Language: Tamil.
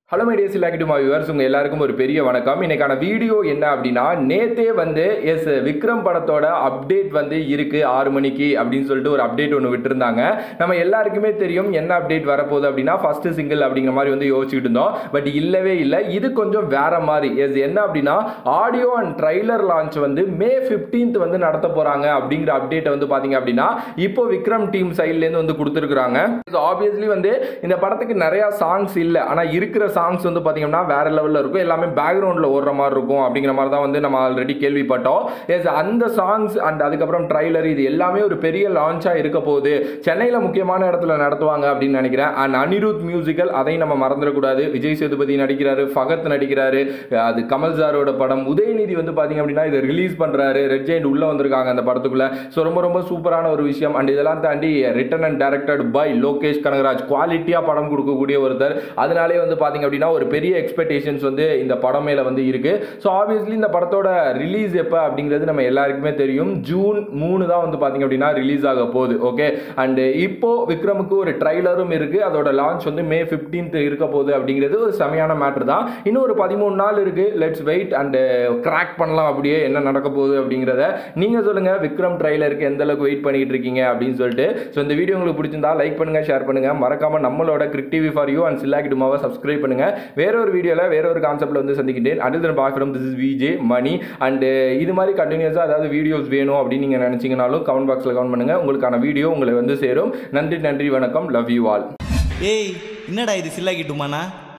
ஹலோ மீடியா சிலாக்கிட்டுமா வியூவர்ஸ் உங்கள் எல்லாருக்கும் ஒரு பெரிய வணக்கம் இன்னைக்கான வீடியோ என்ன அப்படின்னா நேத்தே வந்து எஸ் விக்ரம் படத்தோட அப்டேட் வந்து இருக்கு ஆறு மணிக்கு அப்படின்னு சொல்லிட்டு ஒரு அப்டேட் ஒன்று விட்டுருந்தாங்க நம்ம எல்லாருக்குமே தெரியும் என்ன அப்டேட் வரப்போகுது அப்படின்னா ஃபர்ஸ்ட் சிங்கிள் அப்படிங்கிற மாதிரி வந்து யோசிச்சுட்டு இருந்தோம் பட் இல்லவே இல்லை இது கொஞ்சம் வேற மாதிரி எஸ் என்ன அப்படின்னா ஆடியோ அண்ட் ட்ரைலர் லான்ச் வந்து மே 15th வந்து நடத்த போறாங்க அப்படிங்கிற அப்டேட்டை வந்து பாத்தீங்க அப்படின்னா இப்போ விக்ரம் டீம் சைட்லேருந்து வந்து கொடுத்துருக்குறாங்க ஆப்வியஸ்லி வந்து இந்த படத்துக்கு நிறைய சாங்ஸ் இல்லை ஆனால் இருக்கிற சாங்ஸ் வந்து பார்த்தீங்கன்னா வேற லெவலில் இருக்கும் எல்லாமே பேக்ரவுண்டில் ஓடுற மாதிரி இருக்கும் அப்படிங்கிற மாதிரி தான் வந்து நம்ம ஆல்ரெடி கேள்விப்பட்டோம் எஸ் அந்த சாங்ஸ் அண்ட் அதுக்கப்புறம் ட்ரைலர் இது எல்லாமே ஒரு பெரிய லான்ச்சாக இருக்க போகுது சென்னையில் முக்கியமான இடத்துல நடத்துவாங்க அப்படின்னு நினைக்கிறேன் அண்ட் அனிருத் மியூசிக்கல் அதையும் நம்ம மறந்துடக்கூடாது விஜய் சேதுபதி நடிக்கிறாரு ஃபகத் நடிக்கிறாரு அது கமல் சாரோட படம் உதயநிதி வந்து பார்த்தீங்க அப்படின்னா இதை ரிலீஸ் பண்ணுறாரு ரெட் ஜெயிண்ட் உள்ளே வந்திருக்காங்க அந்த படத்துக்குள்ள ஸோ ரொம்ப ரொம்ப சூப்பரான ஒரு விஷயம் அண்ட் இதெல்லாம் தாண்டி written and directed by Lokesh Kanagaraj குவாலிட்டியாக படம் கொடுக்கக்கூடிய ஒருத்தர் அதனாலே வந்து பார்த்தீங்க அப்படின்னா ஒரு பெரிய எக்ஸ்பெக்டேஷன்ஸ் வந்து இந்த படம் மேலே வந்து இருக்கு ஸோ ஆப்வியஸ்லி இந்த படத்தோட ரிலீஸ் எப்போ அப்படிங்கிறது நம்ம எல்லாருக்குமே தெரியும் ஜூன் மூணு தான் வந்து பார்த்தீங்க அப்படின்னா ரிலீஸ் ஆக போகுது ஓகே அண்ட் இப்போ விக்ரமுக்கு ஒரு ட்ரைலரும் இருக்கு அதோட லான்ச் வந்து மே 15th இருக்க போகுது அப்படிங்கிறது ஒரு செமையான மேட்ரு தான் இன்னும் ஒரு பதிமூணு நாள் இருக்கு லெட்ஸ் வெயிட் அண்ட் கிராக் பண்ணலாம் அப்படியே என்ன நடக்க போகுது அப்படிங்கிறத நீங்க சொல்லுங்க விக்ரம் ட்ரைலருக்கு எந்த அளவுக்கு வெயிட் பண்ணிட்டு இருக்கீங்க அப்படின்னு சொல்லிட்டு ஸோ இந்த வீடியோ உங்களுக்கு பிடிச்சிருந்தா லைக் பண்ணுங்க ஷேர் பண்ணுங்க மறக்காம நம்மளோட crick TV for you and சில்லாக்கி டுமாவை சப்ஸ்கிரைப் பண்ணுங்க வேற ஒரு வீடியோவில் வேற ஒரு கான்செப்ட்ல வந்து சந்திக்கிட்டேன் அடுத்த தினம் பார்க்குறோம் this is VJ Mani and இது மாதிரி கண்டினியூஸாக அதாவது வீடியோஸ் வேணும் அப்படின்னு நீங்கள் நினச்சிங்கனாலும் கமெண்ட் பாக்ஸில் கமெண்ட் பண்ணுங்க உங்களுக்கான வீடியோ உங்களை வந்து சேரும் நன்றி நன்றி வணக்கம் லவ் யூ ஆல் ஏய் என்னடா இது சில்லாக்கிட்டுமாண்ணா